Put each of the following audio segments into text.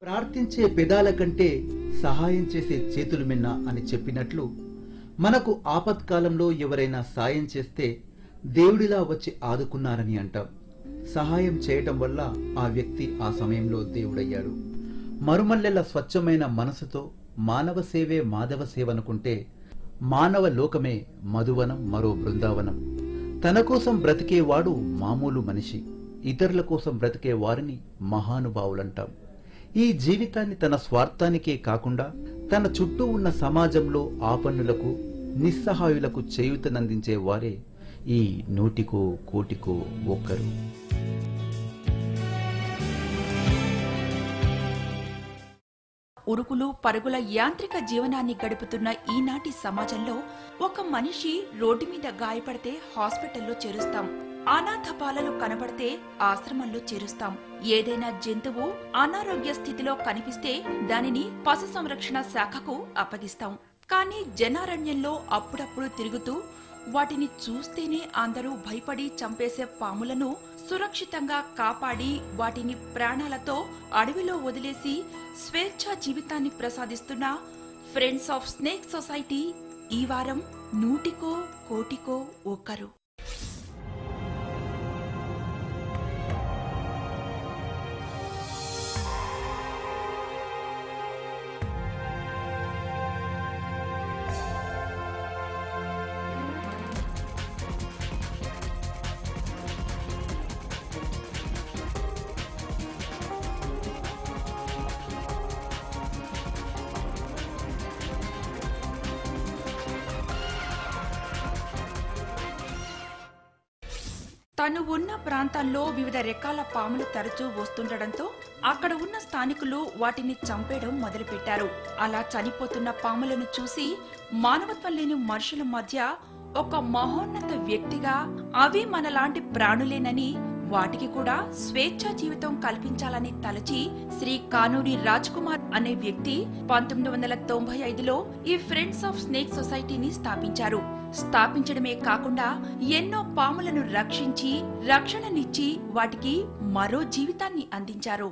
ప్రార్థించే పెదాల కంటే సహాయం చేసే చేతులు మిన్న అని చెప్పినట్లు మనకు ఆపత్కాలంలో ఎవరైనా సాయం చేస్తే దేవుడిలా వచ్చి ఆదుకున్నారని అంటాం సహాయం చేయటం వల్ల ఆ వ్యక్తి ఆ సమయంలో దేవుడయ్యాడు మరుమల్లెల స్వచ్ఛమైన మనసుతో మానవ సేవే మాధవ సేవనుకుంటే మానవ లోకమే మధువనం మరో బృందావనం తన కోసం బ్రతికేవాడు మామూలు మనిషి ఇతరుల కోసం బ్రతికే వారిని మహానుభావులంటాం ఈ జీవితాన్ని తన స్వార్థానికే కాకుండా తన చుట్టూ ఉన్న సమాజంలో ఆపన్నులకు నిస్సహాయులకు చేయూతనందించే వారే ఈ నూటికో కోటికో ఒక్కరు ఉరుకులు పరుగుల యాంత్రిక జీవనాన్ని గడుపుతున్న ఈనాటి సమాజంలో ఒక మనిషి రోడ్డు మీద గాయపడితే హాస్పిటల్లో చేరుస్తాం అనాథ బాలలు కనబడితే ఆశ్రమంలో చేరుస్తాం ఏదైనా జంతువు అనారోగ్య స్థితిలో కనిపిస్తే దానిని పశు సంరక్షణ శాఖకు అప్పగిస్తాం కానీ జనారణ్యంలో అప్పుడప్పుడు తిరుగుతూ వాటిని చూస్తేనే అందరూ భయపడి చంపేసే పాములను సురక్షితంగా కాపాడి వాటిని ప్రాణాలతో అడవిలో వదిలేసి స్వేచ్ఛా జీవితాన్ని ప్రసాదిస్తున్న ఫ్రెండ్స్ ఆఫ్ స్నేక్ సొసైటీ ఈ వారం నూటికో కోటికో ఒక్కరు తను ఉన్న ప్రాంతాల్లో వివిధ రకాల పాములు తరచూ వస్తుండటంతో అక్కడ ఉన్న స్థానికులు వాటిని చంపేయడం మొదలుపెట్టారు అలా చనిపోతున్న పాములను చూసి మానవత్వం లేని మనుషుల మధ్య ఒక మహోన్నత వ్యక్తిగా అవి మనలాంటి ప్రాణులేనని వాటికి కూడా స్వేచ్ఛా జీవితం కల్పించాలని తలచి శ్రీ కానూరి రాజ్ కుమార్ అనే వ్యక్తి పంతొమ్మిది వందల తొంభై ఐదులో ఈ ఫ్రెండ్స్ ఆఫ్ స్నేక్ సొసైటీని స్థాపించారు స్థాపించడమే కాకుండా ఎన్నో పాములను రక్షించి రక్షణనిచ్చి వాటికి మరో జీవితాన్ని అందించారు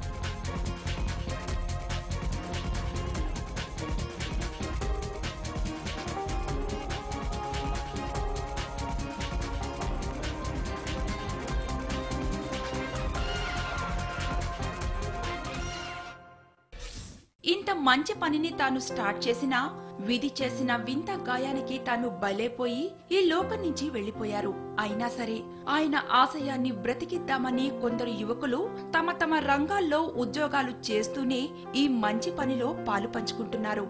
ఇంత మంచి పనిని తాను స్టార్ట్ చేసినా విధి చేసిన వింత గాయానికి తాను బలైపోయి ఈ లోకం నుంచి వెళ్లిపోయారు అయినా సరే ఆయన ఆశయాన్ని బ్రతికిద్దామని కొందరు యువకులు తమ తమ రంగాల్లో ఉద్యోగాలు చేస్తూనే ఈ మంచి పనిలో పాలు పంచుకుంటున్నారు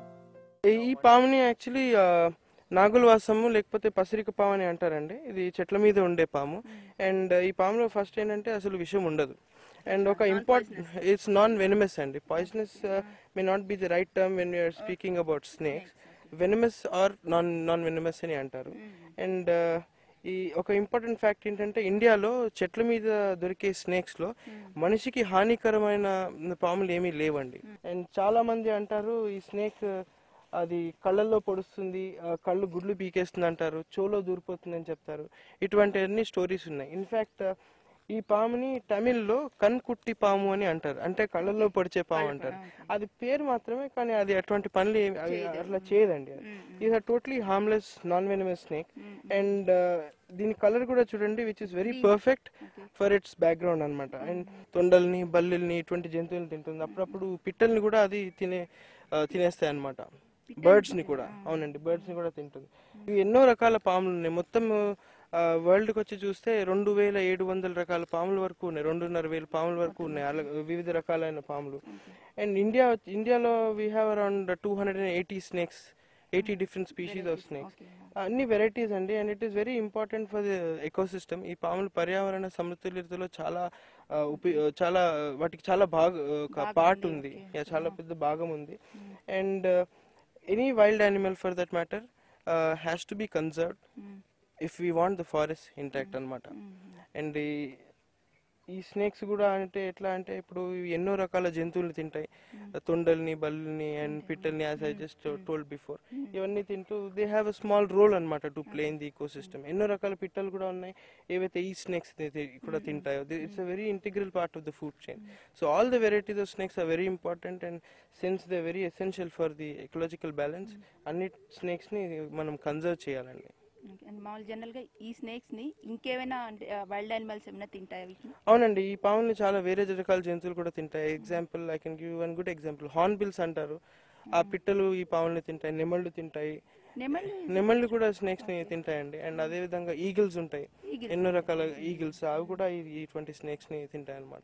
ఈ పాముని యాక్చువల్లీ నాగుల వాసము లేకపోతే పసిరిక పాము అని అంటారండి ఇది చెట్ల మీద ఉండే పాము అండ్ ఈ పాములో ఫస్ట్ ఏంటంటే అసలు విషయం ఉండదు అండ్ ఒక ఇంపార్టెంట్ ఇట్స్ నాన్ వెనమస్ అండి poisonous may not be the right term when you're speaking about snakes venomous are non non venomous అని అంటారు అండ్ ఈ ఒక ఇంపార్టెంట్ ఫ్యాక్ట్ ఏంటంటే ఇండియాలో చెట్ల మీద దొరికే స్నేక్స్ లో మనిషికి హానికరమైన పాములు ఏమీ లేవండి అండ్ చాలా మంది అంటారు ఈ స్నేక్ అది కళ్ళల్లో పొడుస్తుంది ఆ కళ్ళు గుడ్లు పీకేస్తుంది అంటారు చోలో దూరిపోతుంది అని చెప్తారు ఇటువంటి అన్ని స్టోరీస్ ఉన్నాయి ఇన్ఫాక్ట్ ఈ పాముని తమిళ్లో కన్కుట్టి పాము అని అంటారు అంటే కళ్ళల్లో పొడిచే పాము అంటారు అది పేరు మాత్రమే కానీ అది అటువంటి పనులు ఏమి- అవి అట్లా చేయదండి ఇది totally harmless non venomous snake and దీని కలర్ కూడా చూడండి which is very perfect for its background అన్నమాట అండ్ తొండల్ని బల్లిల్ని ఇటువంటి జంతువులు తింటుంది అప్పుడప్పుడు పిట్టల్ని కూడా అది తినే ఆ, తినేస్తాయి అన్నమాట బర్డ్స్ ని కూడా అవునండి బర్డ్స్ ని కూడా తింటుంది ఇవి ఎన్నో రకాల పాములు ఉన్నాయి మొత్తం వరల్డ్ కి వచ్చి చూస్తే రెండు వేల ఏడు వందల రకాల పాముల వరకు ఉన్నాయి రెండున్నర వేల పాముల వరకు ఉన్నాయి అలా వివిధ రకాలైన పాములు అండ్ ఇండియా ఇండియాలో we have around two hundred and eighty snakes eighty different species of snakes అన్ని వెరైటీస్ అండి and it is very important for the ecosystem ఈ పాములు పర్యావరణ సమతుల్యతలో చాలా ఆ, ఉపి చాలా వాటికి చాలా భాగ ఒక పార్ట్ ఉంది Yeah, చాలా పెద్ద భాగం ఉంది and any wild animal for that matter has to be conserved if we want the forest intact అనమాట అండ్ ఈ స్నేక్స్ కూడా అంటే ఎట్లా అంటే ఇప్పుడు ఇవి ఎన్నో రకాల జంతువులు తింటాయి తొండల్ని బల్లుని అండ్ పిట్టల్ని as I just told before ఇవన్నీ తింటూ they have a small role అనమాట to play in the ecosystem ఎన్నో రకాల పిట్టలు కూడా ఉన్నాయి ఏవైతే ఈ స్నేక్స్ కూడా తింటాయో it's a very integral part of the food chain so all the varieties of snakes are very important and since they very essential for the ecological balance అన్ని స్నేక్స్ని మనం కన్జర్వ్ చేయాలండి ఓకే. అండ్ మామూలు general గా ఈ snakes ని ఇంకేమైనా అంటే వైల్డ్ యానిమల్స్ ఏమైనా తింటాయి వీటిని అవునండి ఈ పాముల్ని చాలా వేరే రకాల జంతువులు కూడా తింటాయి example I can give one good example hornbills అంటారు ఆ పిట్టలు ఈ పాముల్ని తింటాయి నెమళ్ళు తింటాయి నెమలి నెమళ్ళు కూడా స్నేక్స్ ని తింటాయండి అండ్ అదే విధంగా ఈగిల్స్ ఉంటాయి ఎన్నో రకాల ఈగిల్స్ అవి కూడా ఈ- ఇటువంటి స్నేక్స్ ని తింటాయి అనమాట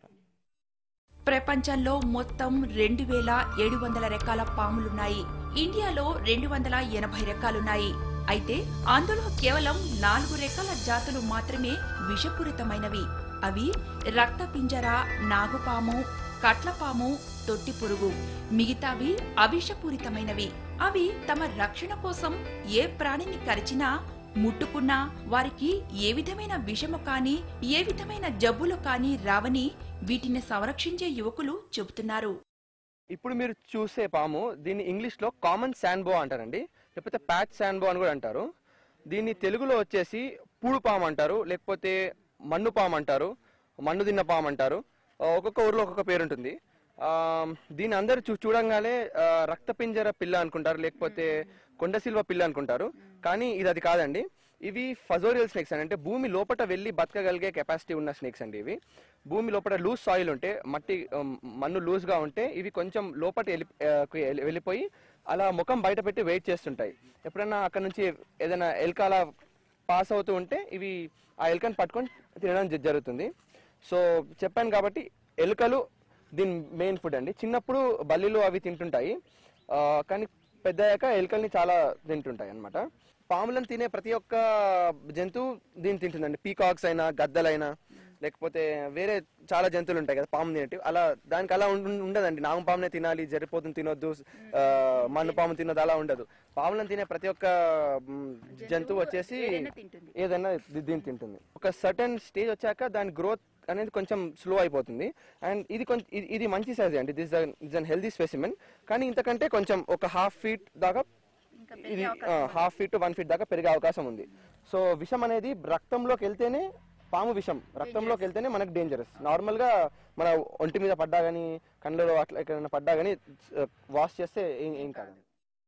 ప్రపంచంలో మొత్తం రెండు వేల ఏడు వందల రకాల పాములున్నాయి ఇండియాలో రెండు వందల ఎనభై రకాలున్నాయి అయితే అందులో కేవలం నాలుగు రకాల జాతులు మాత్రమే విషపూరితమైనవి అవి రక్తపింజర నాగుపాము కట్లపాము తొట్టి పురుగు మిగతావి అవిషపూరితమైనవి అవి తమ రక్షణ కోసం ఏ ప్రాణిని కరిచినా ముట్టుకున్నా వారికి ఏ విధమైన విషము కాని ఏ విధమైన జబ్బులు కాని రావని వీటిని సంరక్షించే యువకులు చెబుతున్నారు ఇప్పుడు మీరు చూసే పాము దీన్ని ఇంగ్లీష్లో కామన్ శాండ్బో అంటారండి లేకపోతే ప్యాచ్ శాండ్బో అని కూడా అంటారు దీన్ని తెలుగులో వచ్చేసి పూడు పాము అంటారు లేకపోతే మన్ను పాము అంటారు మన్ను తిన్న పాము అంటారు ఆ, ఒక్కొక్క ఊర్లో ఒక్కొక్క పేరు ఉంటుంది ఆ, దీన్ని అందరూ చూ చూడంగానే ఆ, రక్తపింజర పిల్ల అనుకుంటారు లేకపోతే కొండసిల్వ పిల్ల అనుకుంటారు కానీ ఇది అది కాదండి ఇవి ఫజోరియల్ స్నేక్స్ అని అంటే భూమి లోపట వెళ్ళి బతకగలిగే కెపాసిటీ ఉన్న స్నేక్స్ అండి ఇవి భూమి లోపల లూజ్ సాయిల్ ఉంటే మట్టి ఉమ్, మన్ను లూజ్గా ఉంటే ఇవి కొంచెం లోపట వెళ్ళి ఆ, కు వెళ్ళి- వెళ్ళిపోయి అలా ముఖం బయట పెట్టి వెయిట్ చేస్తుంటాయి ఎప్పుడైనా అక్కడ నుంచి ఏదైనా ఎలుక అలా పాస్ అవుతూ ఉంటే ఇవి ఆ ఎలుకని పట్టుకొని తినడం జ- జరుగుతుంది సో చెప్పాను కాబట్టి ఎలుకలు దీని మెయిన్ ఫుడ్ అండి చిన్నప్పుడు బల్లిలు అవి తింటుంటాయి ఆ, కానీ పెద్దయ్యాక ఎలుకల్ని చాలా తింటుంటాయి అన్నమాట పాములను తినే ప్రతి ఒక్క జంతువు దీన్ని తింటుందండి పీకాక్స్ అయినా గద్దలైనా లేకపోతే వేరే చాలా జంతువులు ఉంటాయి కదా పాము తినేటివి అలా దానికి అలా ఉండ- ఉండదండి నాగం పామునే తినాలి జరిపోతుని తినొద్దు ఆ, మన్ను పాము తినొద్దు అలా ఉండదు పాములను తినే ప్రతి ఒక్క మ్, జంతువు వచ్చేసి ఏదైనా తింటుంది. ఏదైనా ది- దీన్ని తింటుంది ఒక సర్టన్ స్టేజ్ వచ్చాక దాని గ్రోత్ అనేది కొంచెం స్లో అయిపోతుంది అండ్ ఇది కొంచెం ఇది- ఇది మంచి సైజ్ అండి this is an healthy specimen కానీ ఇంతకంటే కొంచెం ఒక హాఫ్ ఫీట్ దాకా ఇది half feet to one feet దాకా పెరిగే అవకాశం ఉంది సో విషం అనేది రక్తంలోకి వెళ్తేనే పాము విషం రక్తంలోకి వెళ్తేనే మనకు డేంజరస్ నార్మల్ గా మన ఒంటి మీద పడ్డా గానీ కళ్ళలో అట్లా ఎక్కడైనా పడ్డా గానీ వాష్ చేస్తే ఏం ఏం కాదండి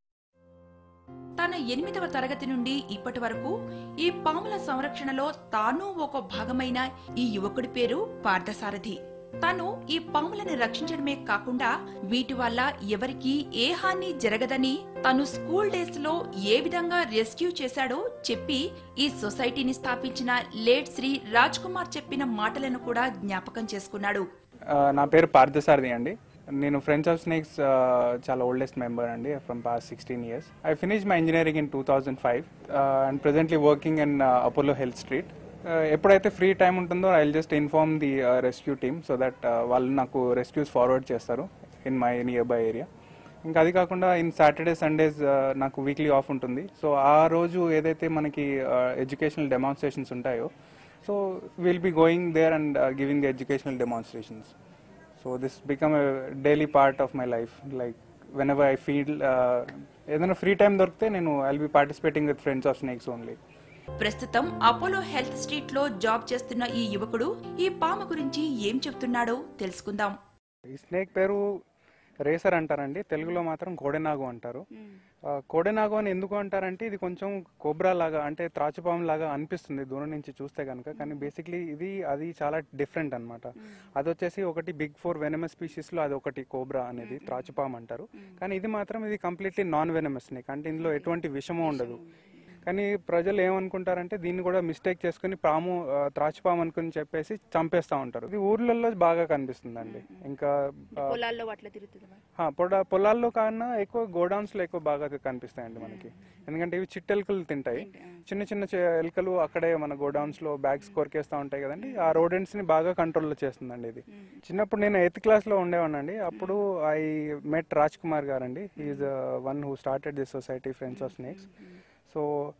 తన ఎనిమిదవ తరగతి నుండి ఇప్పటి వరకు ఈ పాముల సంరక్షణలో తాను ఒక భాగమైన ఈ యువకుడి పేరు పార్థసారథి తను ఈ పాములను రక్షించడమే కాకుండా వీటి వల్ల ఎవరికీ ఏ హాని జరగదని తను స్కూల్ డేస్ లో ఏ విధంగా రెస్క్యూ చేశాడో చెప్పి ఈ సొసైటీని స్థాపించిన లేట్ శ్రీ రాజ్ కుమార్ చెప్పిన మాటలను కూడా జ్ఞాపకం చేసుకున్నాడు ఆ, నా పేరు పార్థసారథి అండి నేను ఫ్రెండ్స్ ఆఫ్ స్నేక్స్ చాలా ఓల్డెస్ట్ మెంబర్ అండి from past sixteen years I finish my engineering in two thousand five and presently working in Apollo Health Street ఎప్పుడైతే ఫ్రీ టైం ఉంటుందో I just inform the rescue team so that వాళ్ళు నాకు rescues forward చేస్తారు in my nearby area ఇంకా అది కాకుండా in Saturday Sundays నాకు weekly off ఉంటుంది సో ఆ రోజు ఏదైతే మనకి ఎడ్యుకేషనల్ డెమాన్స్ట్రేషన్స్ ఉంటాయో so will be going there and giving the educational demonstrations so this become a daily part of my life like whenever I feel ఏదైనా free time దొరికితే నేను I be participating with friends of snakes only ప్రస్తుతం Apollo Health Street లో job చేస్తున్న ఈ యువకుడు ఈ పాము గురించి ఏం చెప్తున్నాడో తెలుసుకుందాం ఈ స్నేక్ పేరు రేసర్ అంటారండి తెలుగులో మాత్రం కోడెనాగు అంటారు ఆ, కోడెనాగు అని ఎందుకు అంటారంటే ఇది కొంచెం కోబ్రా లాగా అంటే త్రాచుపాము లాగా అనిపిస్తుంది దూరం నుంచి చూస్తే కనుక కానీ బేసిక్లీ ఇది అది చాలా డిఫరెంట్ అన్నమాట అది వచ్చేసి ఒకటి బిగ్ ఫోర్ వెనమస్ స్పీషీస్ లో అది ఒకటి కోబ్రా అనేది త్రాచుపాము అంటారు కానీ ఇది మాత్రం ఇది కంప్లీట్లీ నాన్ వెనమస్ స్నేక్ అంటే ఇందులో ఎటువంటి విషము ఉండదు కానీ ప్రజలు ఏమనుకుంటారంటే దీన్ని కూడా మిస్టేక్ చేసుకుని పాము ఆ, త్రాచుపాము అనుకుని చెప్పేసి చంపేస్తా ఉంటారు ఇది ఊర్లలో బాగా కనిపిస్తుందండి ఇంకా ఆ, పొలాల్లో అట్లా తిరుగుతుంది మరి. ఆ, పొడ పొలాల్లో కన్నా ఎక్కువ గోడౌన్స్ లో ఎక్కువ బాగా కనిపిస్తాయండి మనకి ఎందుకంటే ఇవి చిట్టెలుకలు తింటాయి చిన్న చిన్న చె- ఎలుకలు అక్కడే మన గోడౌన్స్ లో బ్యాగ్స్ కొరికేస్తా ఉంటాయి కదండి ఆ రోడెంట్స్ ని బాగా కంట్రోల్ చేస్తుందండి ఇది చిన్నప్పుడు నేను ఎయిత్ క్లాస్ లో ఉండేవాడినండి అప్పుడు ఐ మెట్ రాజ్ కుమార్ గారండి is one who started this society friends of snakes so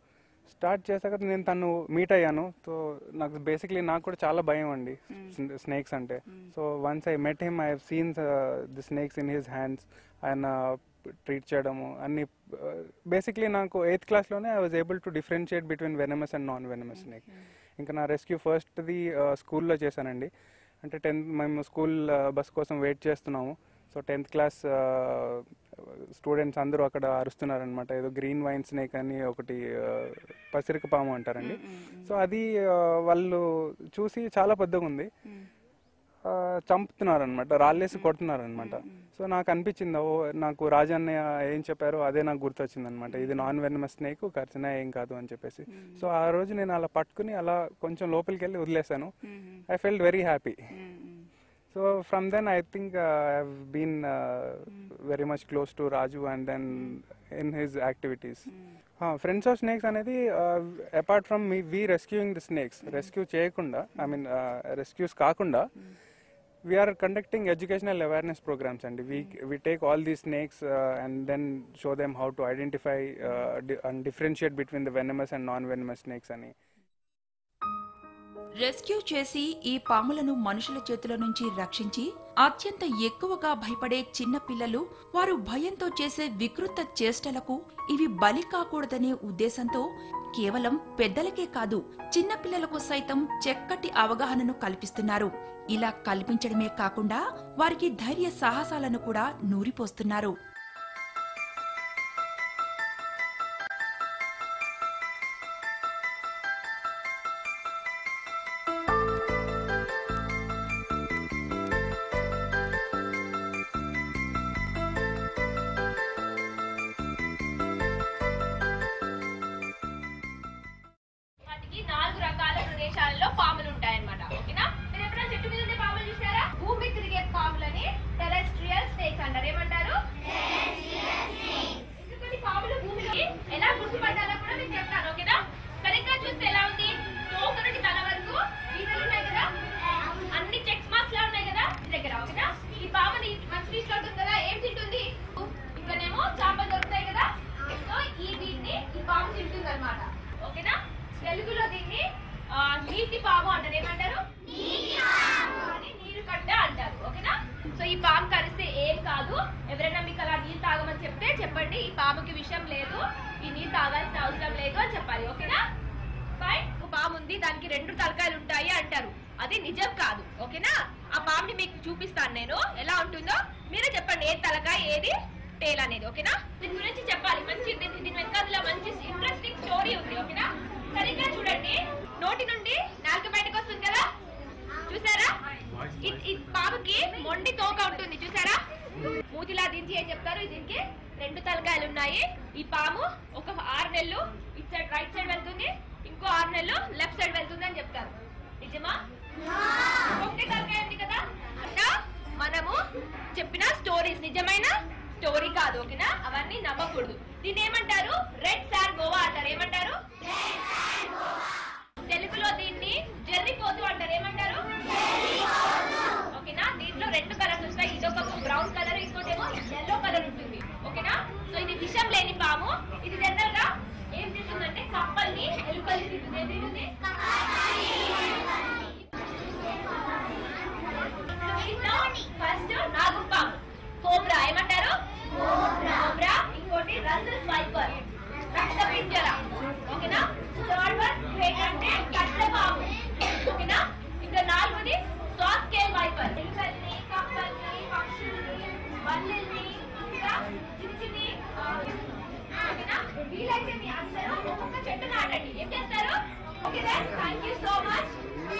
start చేశాక నేను తను మీట్ అయ్యాను సో నాకు బేసిక్లీ నాకు కూడా చాలా భయం అండి స్నేక్స్ అంటే so once I met him I have seen the snakes in his hands ఆయన ట్రీట్ చేయడము అన్ని బేసిక్లీ నాకు ఎయిత్ క్లాస్లోనే I was able to differentiate between venomous and non venomous snake ఇంకా నా రెస్క్యూ ఫస్ట్ది స్కూల్లో చేశానండి అంటే టెన్త్ మేము స్కూల్ బస్ కోసం వెయిట్ చేస్తున్నాము సో టెన్త్ క్లాస్ స్టూడెంట్స్ అందరూ అక్కడ అరుస్తున్నారనమాట ఏదో గ్రీన్ వైన్ స్నేక్ అని ఒకటి ఆ, పసిరిక పాము అంటారండి సో అది ఆ, వాళ్ళు చూసి చాలా పెద్దగా ఉంది ఆ, చంపుతున్నారనమాట రాళ్ళేసి కొడుతున్నారనమాట సో నాకు అనిపించింది ఓ నాకు రాజన్నయ్య ఏం చెప్పారో అదే నాకు గుర్తొచ్చింది అనమాట ఇది నాన్ వెనమస్ స్నేక్ ఖర్చున ఏం కాదు అని చెప్పేసి సో ఆ రోజు నేను అలా పట్టుకుని అలా కొంచెం లోపలికి వెళ్ళి వదిలేశాను I felt very happy so from then I think I have been very much close to Raju and then in his activities friends of snakes అనేది apart from me we rescuing the snakes rescue చేయకుండా I mean rescues కాకుండా we're conducting educational awareness programmes అండి we we take all the snakes and then show them how to identify and differentiate between the venomous and non venomous snakes అని rescue చేసి ఈ పాములను మనుషుల చేతుల నుంచి రక్షించి అత్యంత ఎక్కువగా భయపడే చిన్న పిల్లలు వారు భయంతో చేసే వికృత చేష్టలకు ఇవి బలి కాకూడదనే ఉద్దేశంతో కేవలం పెద్దలకే కాదు చిన్న పిల్లలకు సైతం చక్కటి అవగాహనను కల్పిస్తున్నారు ఇలా కల్పించడమే కాకుండా వారికి ధైర్య సాహసాలను కూడా నూరిపోస్తున్నారు వాటికి నాలుగు రకాల ప్రదేశాలలో పాములు ఉంటాయన్నమాట ఓకేనా మీరు ఎప్పుడైనా చెట్టు మీద ఉండే పాములు చూసారా భూమి మీద తిరిగే పాములని టెరెస్ట్రియల్ స్నేక్స్ అంటారు ఏమంటారు ఎందుకంటే పాములు భూమిలో ఎలా గుర్తుపట్టాలో కూడా నేను చెప్తాను ఓకేనా సరిగ్గా చూస్తే ఎలా ఉంది తోక నుండి తల వరకు గీతలు ఉన్నాయి కదా అన్ని చెక్స్ మార్క్స్ లా ఉన్నాయి కదా ఈ దగ్గర ఓకేనా ఈ పాముని మంచి నీటిలో ఉంటుంది కదా ఏం తింటుంది ఇంకానేమో చేపలు దొరుకుతాయి కదా సో ఈ వీటిని ఈ పాము తింటుంది అనమాట ఓకేనా తెలుగులో దీన్ని ఆ, నీటి పాము అంటారు ఏమంటారు అని నీరు కట్ట అంటారు ఓకేనా సో ఈ పాము కరిస్తే ఏం కాదు ఎవరైనా మీకు అలా నీళ్ళు తాగమని చెప్తే చెప్పండి ఈ పాముకి విషయం లేదు ఈ నీళ్ళు తాగాల్సిన అవసరం లేదు అని చెప్పాలి ఓకేనా ఫైన్ ఒక పాము ఉంది దానికి రెండు తలకాయలు ఉంటాయి అంటారు అది నిజం కాదు ఓకేనా ఆ పాముని మీకు చూపిస్తాను నేను ఎలా ఉంటుందో మీరే చెప్పండి ఏ తలకాయ ఏది టేల్ అనేది ఓకేనా దీని గురించి చెప్పాలి మంచి దీని దీని వెనకాల మంచి ఇంట్రెస్టింగ్ స్టోరీ ఉంది ఓకేనా సరిగ్గా చూడండి నోటి నుండి నాలుక బయటకు వస్తుంది కదా చూసారా ఈ- ఈ పాముకి మొండి తోక ఉంటుంది చూసారా మూతిలా దించి ఏం చెప్తారు దీనికి రెండు తలకాయలు ఉన్నాయి ఈ పాము ఒక ఆరు నెలలు ఇటు సైడ్ రైట్ సైడ్ వెళ్తుంది ఇంకో ఆరు నెలలు లెఫ్ట్ సైడ్ వెళ్తుంది అని చెప్తారు నిజమా ఒకటే తలకాయ ఉంది కదా అంటే మనము చెప్పిన స్టోరీస్ నిజమైన స్టోరీ కాదు ఓకేనా అవన్నీ నమ్మకూడదు దీన్ని ఏమంటారు రెడ్ సార్ గోవా అంటారు ఏమంటారు తెలుగులో దీన్ని జర్రిపోతు అంటారు ఏమంటారు ఓకేనా దీంట్లో రెండు కలర్స్ వస్తాయి ఇది ఒక బ్రౌన్ కలర్ ఇంకోటేమో ఎల్లో కలర్ ఉంటుంది ఓకేనా సో ఇది విషం లేని పాము ఇది జనరల్ గా ఏం తింటుందంటే కప్పల్ని ఎలుకల్ని తింటుంది ఏం తింటుంది ఫస్ట్ నాగుపాము కోబ్రా ఏమంటారు కోబ్రా ఇంకోటి రసల్ వైపర్ రక్త పింజర ఓకేనా థర్డ్ వన్ ఏంటంటే కట్ల పాము ఓకేనా ఇంకా నాలుగోది సాస్ స్కేల్ వైపర్ ఎలుకల్ని కప్పల్ని పక్షుల్ని బల్లెల్ని ఇంకా చిన్ని చిన్ని ఆ, ఓకేనా వీలైతే మీ అందరూ ఒక్కొక్క చెట్టు నాటండి ఏం చేస్తారు okay thank you so much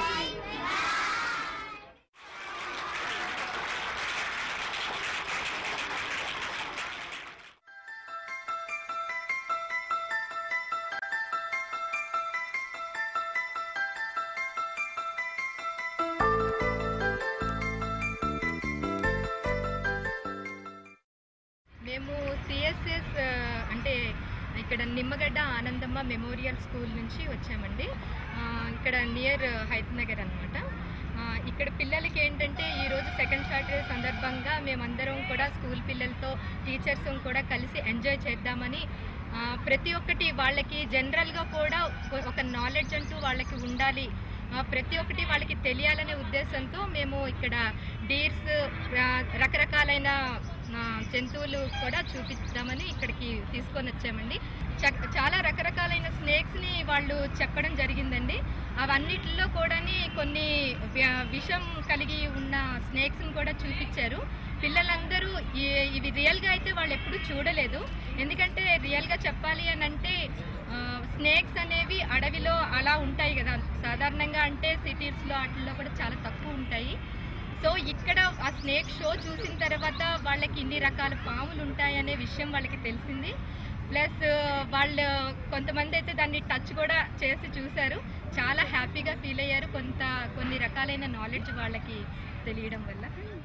మేము సిఎస్ఎస్ అంటే ఇక్కడ నిమ్మగడ్డ ఆనందమ్మ మెమోరియల్ స్కూల్ నుంచి వచ్చామండి ఆ, ఇక్కడ నియర్ హైత్ నగర్ అనమాట ఇక్కడ పిల్లలకి ఏంటంటే ఈరోజు సెకండ్ సాటర్డే సందర్భంగా మేమందరం కూడా స్కూల్ పిల్లలతో టీచర్స్ కూడా కలిసి ఎంజాయ్ చేద్దామని ఆ, ప్రతి ఒక్కటి వాళ్ళకి జనరల్గా కూడా ఒక- ఒక నాలెడ్జ్ అంటూ వాళ్ళకి ఉండాలి ఆ, ప్రతి ఒక్కటి వాళ్ళకి తెలియాలనే ఉద్దేశంతో మేము ఇక్కడ డీర్స్ రకరకాలైన ఆ, జంతువులు కూడా చూపిద్దామని ఇక్కడికి తీసుకొని వచ్చామండి చ- చాలా రకరకాలైన స్నేక్స్ని వాళ్ళు చెప్పడం జరిగిందండి అవన్నిటిలో కూడా కొన్ని వ్య- విషం కలిగి ఉన్న స్నేక్స్ని కూడా చూపించారు పిల్లలందరూ ఈ- ఇవి రియల్గా అయితే వాళ్ళు ఎప్పుడూ చూడలేదు ఎందుకంటే రియల్గా చెప్పాలి అని అంటే స్నేక్స్ అనేవి అడవిలో అలా ఉంటాయి కదా సాధారణంగా అంటే సిటీస్లో వాటిల్లో కూడా చాలా తక్కువ ఉంటాయి సో ఇక్కడ ఆ స్నేక్ షో చూసిన తర్వాత వాళ్ళకి ఇన్ని రకాల పాములు ఉంటాయనే విషయం వాళ్ళకి తెలిసింది ప్లస్ వాళ్ళు కొంతమంది అయితే దాన్ని టచ్ కూడా చేసి చూశారు చాలా హ్యాపీగా ఫీల్ అయ్యారు కొంత కొన్ని రకాలైన నాలెడ్జ్ వాళ్ళకి తెలియడం వల్ల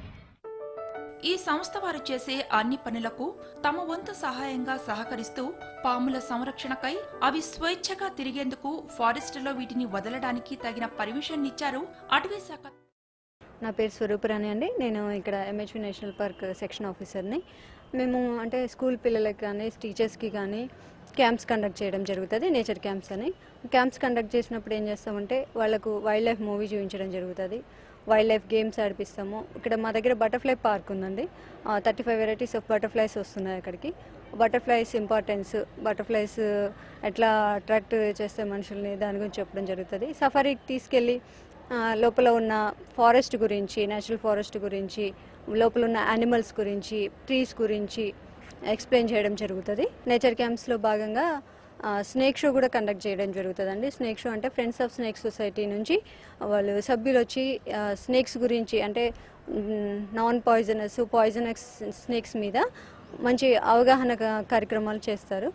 ఈ సంస్థ వారు చేసే అన్ని పనులకు తమ వంతు సహాయంగా సహకరిస్తూ పాముల సంరక్షణకై అవి స్వేచ్ఛగా తిరిగేందుకు ఫారెస్ట్లో వీటిని వదలడానికి తగిన పర్మిషన్ ఇచ్చారు అటవీ శాఖ నా పేరు స్వరూపరాణి అండి నేను ఇక్కడ ఎంహెచ్వి నేషనల్ పార్క్ సెక్షన్ ఆఫీసర్ని మేము అంటే స్కూల్ పిల్లలకి కానీ టీచర్స్కి కానీ క్యాంప్స్ కండక్ట్ చేయడం జరుగుతుంది నేచర్ క్యాంప్స్ అని క్యాంప్స్ కండక్ట్ చేసినప్పుడు ఏం చేస్తామంటే వాళ్ళకు వైల్డ్ లైఫ్ మూవీ చూపించడం జరుగుతుంది వైల్డ్ లైఫ్ గేమ్స్ ఆడిపిస్తాము ఇక్కడ మా దగ్గర బటర్ఫ్లై పార్క్ ఉందండి thirty five varieties of butterflies వస్తున్నాయి అక్కడికి బటర్ఫ్లైస్ ఇంపార్టెన్స్ బటర్ఫ్లైస్ ఎట్లా అట్రాక్ట్ చేస్తే మనుషుల్ని దాని గురించి చెప్పడం జరుగుతుంది సఫారీకి తీసుకెళ్ళి ఆ, లోపల ఉన్న ఫారెస్ట్ గురించి నేచురల్ ఫారెస్ట్ గురించి లోపల ఉన్న యానిమల్స్ గురించి ట్రీస్ గురించి ఎక్స్ప్లెయిన్ చేయడం జరుగుతుంది నేచర్ క్యాంప్స్లో భాగంగా ఆ, స్నేక్ షో కూడా కండక్ట్ చేయడం జరుగుతుందండి స్నేక్ షో అంటే ఫ్రెండ్స్ ఆఫ్ స్నేక్ సొసైటీ నుంచి వాళ్ళు సభ్యులు వచ్చి ఆ, స్నేక్స్ గురించి అంటే మ్, నాన్ పాయిజనస్ పాయిజనస్ స్నేక్స్ మీద మంచి అవగాహన కా- కార్యక్రమాలు చేస్తారు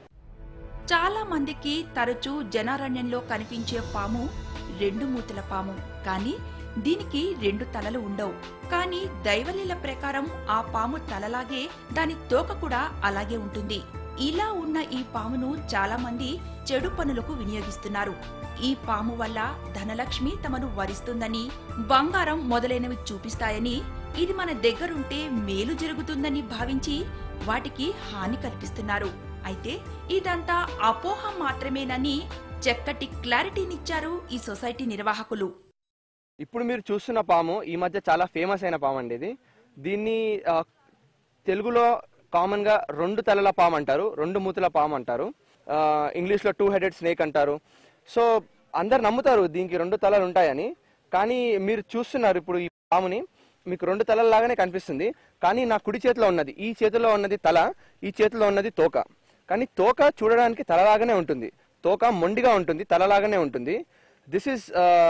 చాలా మందికి తరచూ జనారణ్యంలో కనిపించే పాము రెండు మూతుల పాము కానీ దీనికి రెండు తలలు ఉండవు కానీ దైవలీల ప్రకారం ఆ పాము తలలాగే దాని తోక కూడా అలాగే ఉంటుంది ఇలా ఉన్న ఈ పామును చాలా మంది చెడు పనులకు వినియోగిస్తున్నారు ఈ పాము వల్ల ధనలక్ష్మి తమను వరిస్తుందని బంగారం మొదలైనవి చూపిస్తాయని ఇది మన దగ్గరుంటే మేలు జరుగుతుందని భావించి వాటికి హాని కల్పిస్తున్నారు అయితే ఇదంతా అపోహ మాత్రమేనని చక్కటి క్లారిటీనిచ్చారు ఈ సొసైటీ నిర్వాహకులు ఇప్పుడు మీరు చూస్తున్న పాము ఈ మధ్య చాలా ఫేమస్ అయిన పాము అండి ఇది దీన్ని ఆ, తెలుగులో కామన్ గా రెండు తలల పాము అంటారు రెండు మూతుల పాము అంటారు ఆ, ఇంగ్లీష్ లో టూ హెడెడ్ స్నేక్ అంటారు సో అందరు నమ్ముతారు దీనికి రెండు తలలు ఉంటాయని కానీ మీరు చూస్తున్నారు ఇప్పుడు ఈ పాముని మీకు రెండు తలల లాగానే కనిపిస్తుంది కానీ నా కుడి చేతిలో ఉన్నది ఈ చేతిలో ఉన్నది తల ఈ చేతిలో ఉన్నది తోక కానీ తోక చూడడానికి తలలాగానే ఉంటుంది తోక మొండిగా ఉంటుంది తలలాగానే ఉంటుంది దిస్ ఇస్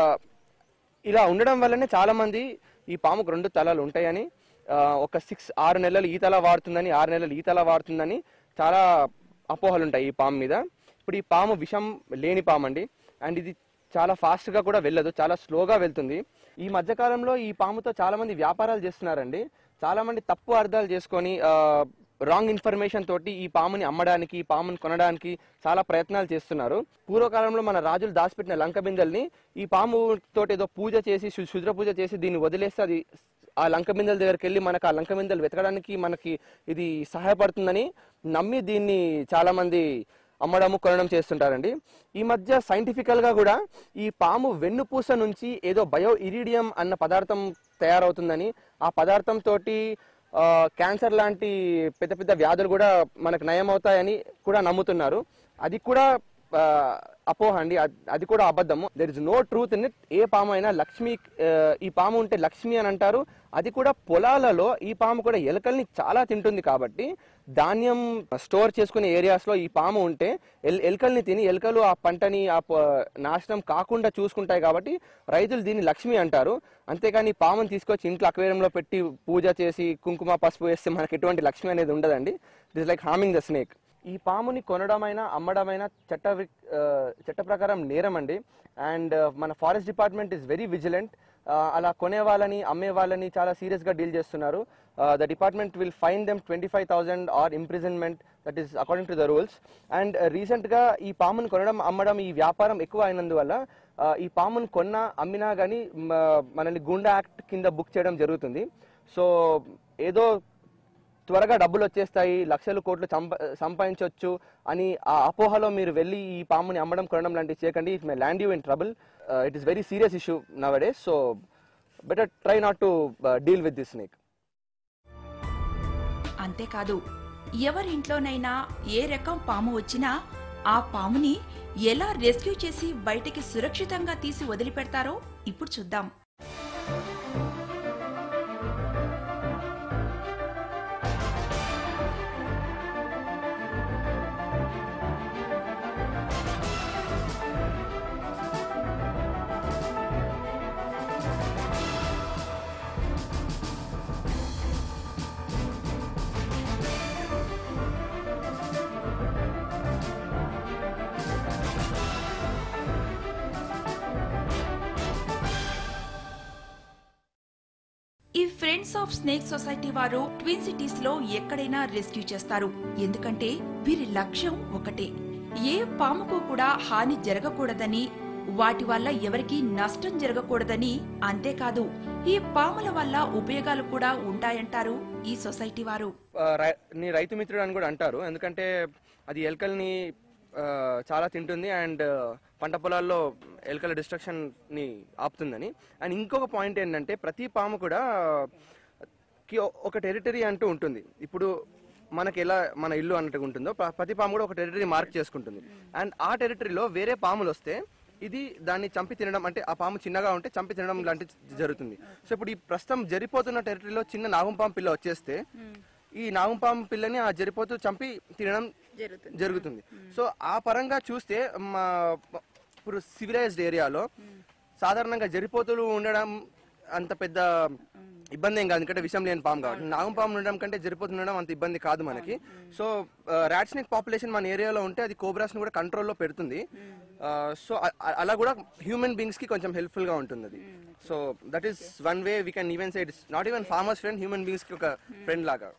ఇలా ఉండడం వల్లనే చాలా మంది ఈ పాముకు రెండు తలలు ఉంటాయని ఆ, ఒక సిక్స్ ఆరు నెలలు ఈ తల వాడుతుందని ఆరు నెలలు ఈ తల వాడుతుందని చాలా అపోహలు ఉంటాయి ఈ పాము మీద ఇప్పుడు ఈ పాము విషం లేని పాము అండి అండ్ ఇది చాలా ఫాస్ట్ గా కూడా వెళ్ళదు చాలా స్లోగా వెళ్తుంది ఈ మధ్య కాలంలో ఈ పాముతో చాలా మంది వ్యాపారాలు చేస్తున్నారండి చాలా మంది తప్పు అర్థాలు చేసుకొని రాంగ్ ఇన్ఫర్మేషన్ తోటి ఈ పాముని అమ్మడానికి ఈ పాముని కొనడానికి చాలా ప్రయత్నాలు చేస్తున్నారు పూర్వకాలంలో మన రాజులు దాచిపెట్టిన లంక బిందెల్ని ఈ పాము తోటి ఏదో పూజ చేసి శు- శుద్ర పూజ చేసి దీన్ని వదిలేస్తే అది ఆ లంక బిందెల దగ్గరికి వెళ్ళి మనకు ఆ లంక బిందెలు వెతకడానికి మనకి ఇది సహాయపడుతుందని నమ్మి దీన్ని చాలా మంది అమ్మడము కొనడం చేస్తుంటారండి ఈ మధ్య సైంటిఫికల్ గా కూడా ఈ పాము వెన్నుపూస నుంచి ఏదో బయో ఇరిడియం అన్న పదార్థం తయారవుతుందని ఆ పదార్థం తోటి ఆ, క్యాన్సర్ లాంటి పెద్ద పెద్ద వ్యాధులు కూడా మనకు నయం అవుతాయని కూడా నమ్ముతున్నారు అది కూడా ఆ, అపోహ అండి అద్- అది కూడా అబద్ధము there is no truth in it ఏ పాము అయినా లక్ష్మి ఆ, ఈ పాము ఉంటే లక్ష్మి అని అంటారు అది కూడా పొలాలలో ఈ పాము కూడా ఎలుకల్ని చాలా తింటుంది కాబట్టి ధాన్యం స్టోర్ చేసుకునే ఏరియాస్ లో ఈ పాము ఉంటే ఎల్- ఎలుకల్ని తిని ఎలుకలు ఆ పంటని ఆ ప- నాశనం కాకుండా చూసుకుంటాయి కాబట్టి రైతులు దీన్ని లక్ష్మి అంటారు అంతేకాని ఈ పాముని తీసుకొచ్చి ఇంట్లో అక్వేరియంలో పెట్టి పూజ చేసి కుంకుమ పసుపు వేస్తే మనకి ఎటువంటి లక్ష్మి అనేది ఉండదండి it is like harming the snake ఈ పాముని కొనడమైనా అమ్మడమైనా చట్ట వి- ఆ, చట్ట ప్రకారం నేరం అండి అండ్ మన forest department is very vigilant అలా కొనే వాళ్ళని అమ్మే వాళ్ళని చాలా సీరియస్ గా డీల్ చేస్తున్నారు the department will fine them twenty five thousand or imprisonment that is according to the rules and recent గా ఈ పాముని కొనడం అమ్మడం ఈ వ్యాపారం ఎక్కువ అయినందువల్ల ఆ, ఈ పాముని కొన్నా అమ్మినా కానీ మనల్ని గుండా యాక్ట్ కింద బుక్ చేయడం జరుగుతుంది సో ఏదో త్వరగా డబ్బులు వచ్చేస్తాయి లక్షలు కోట్లు సంప సంపాదించవచ్చు అని ఆ అపోహలో మీరు వెళ్ళి ఈ పాముని అమ్మడం కొనడం లాంటివి చేయకండి it may land you in trouble it is very serious issue nowadays so better try not to deal with this snake అంతేకాదు ఎవరింట్లోనైనా ఏ రకం పాము వచ్చినా ఆ పాముని ఎలా రెస్క్యూ చేసి బయటికి సురక్షితంగా తీసి వదిలిపెడతారో ఇప్పుడు చూద్దాం ఈ ఫ్రెండ్స్ ఆఫ్ స్నేక్ సొసైటీ వారు ట్విన్ సిటీస్ లో ఎక్కడైనా రెస్క్యూ చేస్తారు ఎందుకంటే వీరి లక్ష్యం ఒకటే ఏ పాముకు కూడా హాని జరగకూడదని వాటి వల్ల ఎవరికీ నష్టం జరగకూడదని అంతేకాదు ఈ పాముల వల్ల ఉపయోగాలు కూడా ఉంటాయంటారు ఈ సొసైటీ వారు ఆ, రై- నీ రైతు మిత్రుడు అని కూడా అంటారు ఎందుకంటే అది ఎలుకల్ని ఆ, చాలా తింటుంది అండ్ పంట పొలాల్లో ఎలుకల డిస్ట్రక్షన్ ని ఆపుతుందని అండ్ ఇంకొక పాయింట్ ఏంటంటే ప్రతి పాము కూడా కి ఒక టెరిటరీ అంటూ ఉంటుంది ఇప్పుడు మనకి ఎలా మన ఇల్లు అన్నట్టుగా ఉంటుందో ప్ర- ప్రతి పాము కూడా ఒక టెరిటరీ మార్క్ చేసుకుంటుంది అండ్ ఆ టెరిటరీలో వేరే పాములు వస్తే ఇది దాన్ని చంపి తినడం అంటే ఆ పాము చిన్నగా ఉంటే చంపి తినడం లాంటిది జరుగుతుంది సో ఇప్పుడు ఈ ప్రస్తుతం జరిపోతున్న టెరిటరీలో చిన్న నాగంపాము పిల్ల వచ్చేస్తే ఈ నాగంపాము పిల్లని ఆ జరిపోతూ చంపి తినడం జరుగుతుంది జరుగుతుంది సో ఆ పరంగా చూస్తే మా ఇప్పుడు సివిలైజ్డ్ ఏరియాలో సాధారణంగా జరిపోతులు ఉండడం అంత పెద్ద ఇబ్బంది ఏం కాదు ఎందుకంటే విషయం లేని పాము కాబట్టి నాగం పాము ఉండడం కంటే జరిపోతు ఉండడం అంత ఇబ్బంది కాదు మనకి సో ర్యాట్ స్నేక్ పాపులేషన్ మన ఏరియాలో ఉంటే అది కోబ్రాస్ ని కూడా కంట్రోల్లో పెడుతుంది సో అలా కూడా హ్యూమన్ బీయింగ్స్ కి కొంచెం హెల్ప్ఫుల్ గా ఉంటుంది అది so that is one way we can even say it's not even farmers friend human beings కి ఒక ఫ్రెండ్ లాగా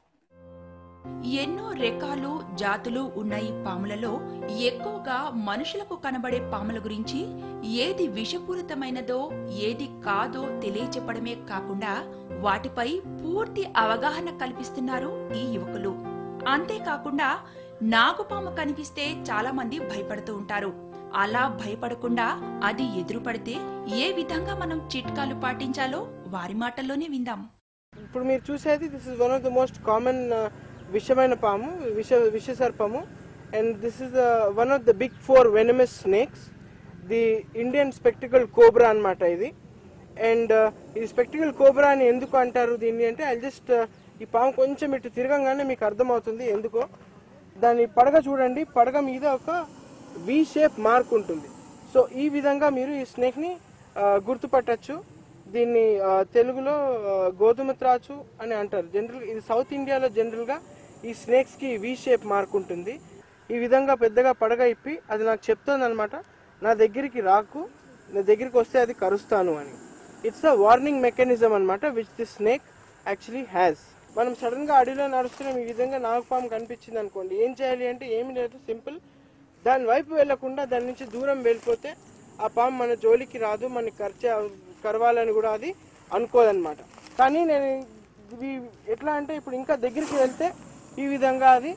ఎన్నో రకాలు జాతులు ఉన్న ఈ పాములలో ఎక్కువగా మనుషులకు కనబడే పాముల గురించి ఏది విషపూరితమైనదో ఏది కాదో తెలియచెప్పడమే కాకుండా వాటిపై పూర్తి అవగాహన కల్పిస్తున్నారు ఈ యువకులు అంతేకాకుండా నాగుపాము కనిపిస్తే చాలా మంది భయపడుతూ ఉంటారు అలా భయపడకుండా అది ఎదురుపడితే ఏ విధంగా మనం చిట్కాలు పాటించాలో వారి మాటల్లోనే విందాం ఇప్పుడు మీరు చూసేది this is one of the most common విషమైన పాము విష విష సర్పము and this is the one of the big four venomous snakes the Indian spectacled cobra అన్నమాట ఇది అండ్ ఈ స్పెక్టికల్ కోబ్రా అని ఎందుకు అంటారు దీన్ని అంటే ఐ జస్ట్ ఈ పాము కొంచెం ఇటు తిరగంగానే మీకు అర్థమవుతుంది ఎందుకో దాని పడగ చూడండి పడగ మీద ఒక వి షేప్ మార్క్ ఉంటుంది సో ఈ విధంగా మీరు ఈ స్నేక్ని గుర్తుపట్టచ్చు దీన్ని ఆ, తెలుగులో ఆ, గోధుమ త్రాచు అని అంటారు జనరల్ ఇది సౌత్ ఇండియాలో జనరల్గా ఈ స్నేక్స్కి వి షేప్ మార్క్ ఉంటుంది ఈ విధంగా పెద్దగా పడగ ఇప్పి అది నాకు చెప్తోంది అనమాట నా దగ్గరికి రాకు నా దగ్గరికి వస్తే అది కరుస్తాను అని ఇట్స్ అ వార్నింగ్ మెకానిజం అనమాట which the snake actually has మనం సడన్ గా అడవిలో నడుస్తున్నాం ఈ విధంగా నాగపాము కనిపించింది అనుకోండి ఏం చేయాలి అంటే ఏమి లేదు సింపుల్ దాని వైపు వెళ్లకుండా దాని నుంచి దూరం వెళ్ళిపోతే ఆ పాము మన జోలికి రాదు మనకి ఖర్చు కరవాలని కూడా అది అనుకోదన్నమాట కానీ నేను ఇవి ఎట్లా అంటే ఇప్పుడు ఇంకా దగ్గరికి వెళ్తే ఈ విధంగా అది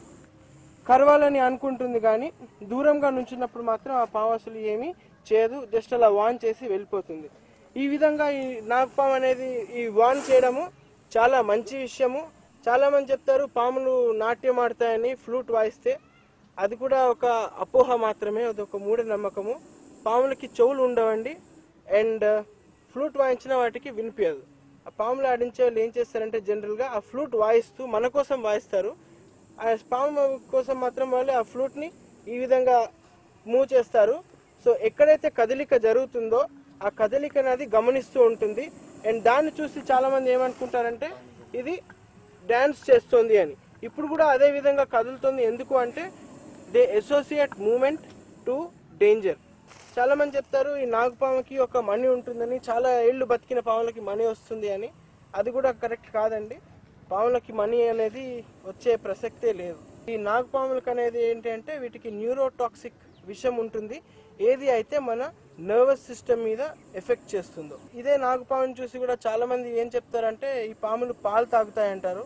కరవాలని అనుకుంటుంది కానీ దూరంగా నుంచినప్పుడు మాత్రం ఆ పాము అసలు ఏమీ చేయదు జస్ట్ అలా వాన్ చేసి వెళ్ళిపోతుంది ఈ విధంగా ఈ నాగపాము అనేది ఈ వాన్ చేయడము చాలా మంచి విషయము చాలా మంది చెప్తారు పాములు నాట్యం ఆడతాయని ఫ్లూట్ వాయిస్తే అది కూడా ఒక అపోహ మాత్రమే అది ఒక మూఢనమ్మకము పాములకి చెవులు ఉండవండి అండ్ ఫ్లూట్ వాయించిన వాటికి వినిపించదు ఆ పాములు ఆడించే వాళ్ళు ఏం చేస్తారంటే జనరల్గా ఆ ఫ్లూట్ వాయిస్తూ మన కోసం వాయిస్తారు ఆ పాము కోసం మాత్రం వాళ్ళు ఆ ఫ్లూట్ని ఈ విధంగా మూవ్ చేస్తారు సో ఎక్కడైతే కదలిక జరుగుతుందో ఆ కదలిక అనేది గమనిస్తూ ఉంటుంది అండ్ దాన్ని చూసి చాలా మంది ఏమనుకుంటారంటే ఇది డ్యాన్స్ చేస్తుంది అని ఇప్పుడు కూడా అదే విధంగా కదులుతుంది ఎందుకు అంటే they associate movement to danger చాలా మంది చెప్తారు ఈ నాగపాముకి ఒక మణి ఉంటుందని చాలా ఏళ్ళు బతికిన పాములకి మణి వస్తుంది అని అది కూడా కరెక్ట్ కాదండి పాములకి మణి అనేది వచ్చే ప్రసక్తే లేదు ఈ నాగపాములకి అనేది ఏంటి అంటే వీటికి న్యూరోటాక్సిక్ విషం ఉంటుంది ఏది అయితే మన నర్వస్ సిస్టమ్ మీద ఎఫెక్ట్ చేస్తుందో ఇదే నాగపాముని చూసి కూడా చాలా మంది ఏం చెప్తారంటే ఈ పాములు పాలు తాగుతాయంటారు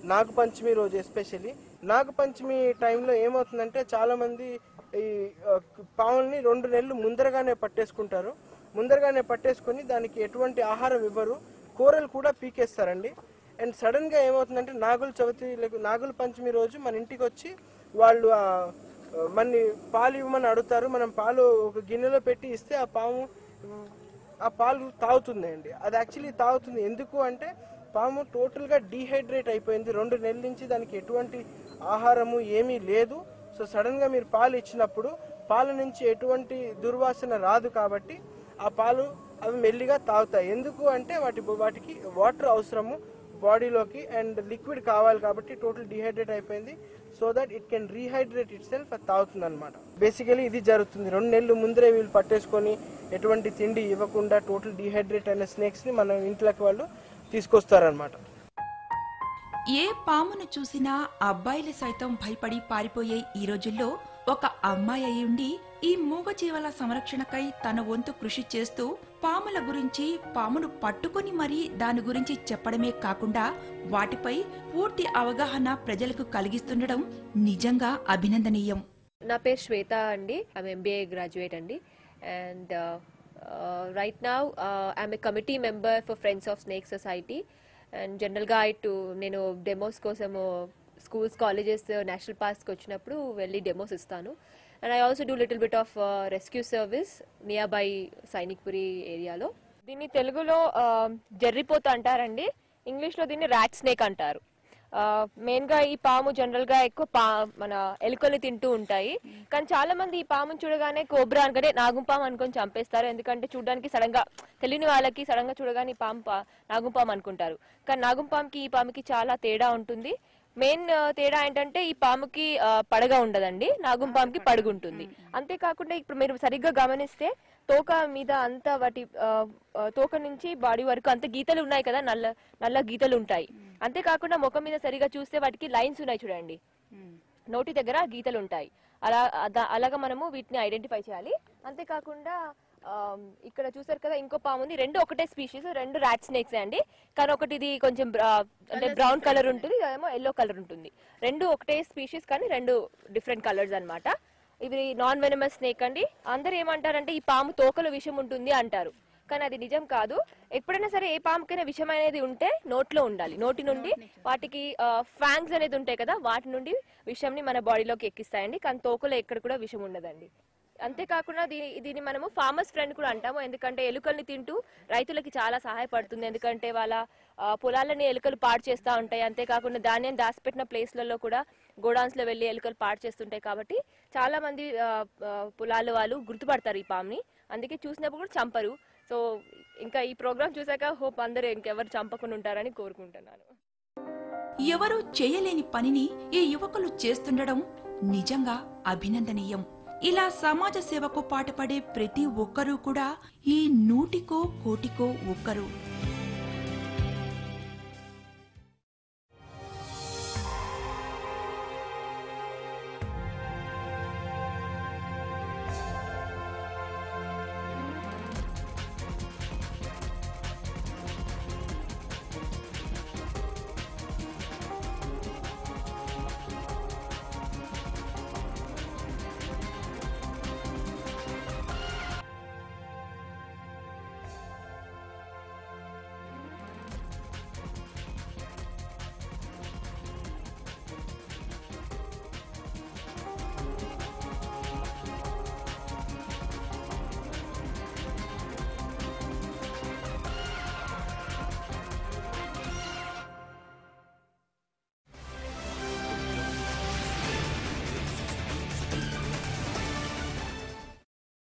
నాగపంచమి రోజు ఎస్పెషల్లీ నాగపంచమి టైంలో ఏమవుతుందంటే చాలామంది ఈ ఆ, పాముల్ని రెండు నెలలు ముందరగానే పట్టేసుకుంటారు ముందరగానే పట్టేసుకొని దానికి ఎటువంటి ఆహారం ఇవ్వరు కూరలు కూడా పీకేస్తారండి అండ్ సడన్గా ఏమవుతుందంటే నాగుల చవితి లేక నాగుల పంచమి రోజు మన ఇంటికి వచ్చి వాళ్ళు ఆ, మన్ని పాలు ఇవ్వమని అడుగుతారు మనం పాలు ఒక గిన్నెలో పెట్టి ఇస్తే ఆ పాము ఉమ్, ఆ పాలు తాగుతుంది అండి అది యాక్చువల్లీ తాగుతుంది ఎందుకు అంటే పాము టోటల్గా డీహైడ్రేట్ అయిపోయింది రెండు నెలల నుంచి దానికి ఎటువంటి ఆహారము ఏమీ లేదు సో సడన్గా మీరు పాలు ఇచ్చినప్పుడు పాల నుంచి ఎటువంటి దుర్వాసన రాదు కాబట్టి ఆ పాలు అవి మెల్లిగా తాగుతాయి ఎందుకు అంటే వాటి వాటికి వాటర్ అవసరము బాడీలోకి అండ్ లిక్విడ్ కావాలి కాబట్టి టోటల్ డిహైడ్రేట్ అయిపోయింది so that it can rehydrate itself అది తాగుతుంది అనమాట బేసికలీ ఇది జరుగుతుంది రెండు నెలలు ముందరే వీళ్ళు పట్టేసుకొని ఎటువంటి తిండి ఇవ్వకుండా టోటల్ డిహైడ్రేట్ అయిన స్నేక్స్ని మన ఇంట్లోకి వాళ్ళు తీసుకొస్తారనమాట ఏ పామును చూసినా అబ్బాయిలు సైతం భయపడి పారిపోయే ఈ రోజుల్లో ఒక అమ్మాయి అయి ఉండి ఈ మూగజీవాల సంరక్షణకై తన వంతు కృషి చేస్తూ పాముల గురించి పామును పట్టుకొని మరీ దాని గురించి చెప్పడమే కాకుండా వాటిపై పూర్తి అవగాహన ప్రజలకు కలిగిస్తుండడం నిజంగా అభినందనీయం నా పేరు శ్వేత అండి ఐమ్ ఎంబీఏ గ్రాడ్యుయేట్ అండి and right now I'm a committee member for friends of snake society and జనరల్గా ఇటు నేను డెమోస్ కోసము స్కూల్స్ కాలేజెస్ నేషనల్ పార్క్స్కి వచ్చినప్పుడు వెళ్ళి డెమోస్ ఇస్తాను and I also do little bit of rescue service nearby Sainikpuri ఏరియాలో దీన్ని తెలుగులో జర్రిపోత అంటారండి ఇంగ్లీష్లో దీన్ని ర్యాట్ స్నేక్ అంటారు మెయిన్ గా ఈ పాము జనరల్ గా ఎక్కువ పా మన ఎలుకల్ని తింటూ ఉంటాయి కానీ చాలా మంది ఈ పాముని చూడగానే కోబ్రా అనుకుంటే నాగుంపాము అనుకొని చంపేస్తారు ఎందుకంటే చూడడానికి సడన్ గా తెలియని వాళ్ళకి సడన్ గా చూడగానే ఈ పాము పా- నాగుంపాము అనుకుంటారు కానీ నాగుంపాముకి ఈ పాముకి చాలా తేడా ఉంటుంది మెయిన్ తేడా ఏంటంటే ఈ పాముకి ఆ, పడగ ఉండదండి నాగుంపాముకి పడుగు ఉంటుంది అంతేకాకుండా ఇప్పుడు మీరు సరిగ్గా గమనిస్తే తోక మీద అంతా వాటి ఆ, ఆ, తోక నుంచి బాడీ వరకు అంత గీతలు ఉన్నాయి కదా నల్ల నల్ల గీతలు ఉంటాయి అంతేకాకుండా ముఖం మీద సరిగా చూస్తే వాటికి లైన్స్ ఉన్నాయి చూడండి నోటి దగ్గర గీతలు ఉంటాయి అలా అద- అలాగా మనము వీటిని ఐడెంటిఫై చేయాలి అంతేకాకుండా ఆమ్, ఇక్కడ చూసారు కదా ఇంకో పాము ఉంది రెండు ఒకటే స్పీషీస్ రెండు ర్యాట్ స్నేక్స్ అండి కానీ ఒకటి ఇది కొంచెం బ్రా- అంటే బ్రౌన్ కలర్ ఉంటుంది అదేమో ఎల్లో కలర్ ఉంటుంది రెండు ఒకటే స్పీషీస్ కానీ రెండు డిఫరెంట్ కలర్స్ అన్నమాట ఇవి నాన్ వెనమస్ స్నేక్ అండి అందరు ఏమంటారంటే ఈ పాము తోకలో విషం ఉంటుంది అంటారు కానీ అది నిజం కాదు ఎప్పుడైనా సరే ఏ పాముకైనా విషం అనేది ఉంటే నోట్లో ఉండాలి నోటి నుండి వాటికి ఫ్యాంగ్స్ అనేది ఉంటాయి కదా వాటి నుండి విషంని మన బాడీలోకి ఎక్కిస్తాయండి కానీ తోకలో ఎక్కడ కూడా విషం ఉండదండి అంతేకాకుండా దీని దీన్ని మనము ఫార్మర్స్ ఫ్రెండ్ కూడా అంటాము ఎందుకంటే ఎలుకల్ని తింటూ రైతులకి చాలా సహాయపడుతుంది ఎందుకంటే వాళ్ళ ఆ, పొలాలని ఎలుకలు పాడు చేస్తూ ఉంటాయి అంతేకాకుండా ధాన్యం దాచిపెట్టిన ప్లేస్లలో కూడా గోడౌన్స్ లో వెళ్ళి ఎలుకలు పాడు చేస్తుంటాయి కాబట్టి చాలా మంది ఆ, ఆ, పొలాల వాళ్ళు గుర్తుపడతారు ఈ పాముని అందుకే చూసినప్పుడు కూడా చంపరు సో ఇంకా ఈ ప్రోగ్రామ్ చూసాక హోప్ అందరూ ఇంకెవరు చంపకుండా ఉంటారని కోరుకుంటున్నాను ఎవరూ చేయలేని పనిని ఈ యువకులు చేస్తుండడం నిజంగా అభినందనీయం ఇలా సమాజ సేవకు పాటుపడే ప్రతి ఒక్కరూ కూడా ఈ నూటికో కోటికో ఒక్కరు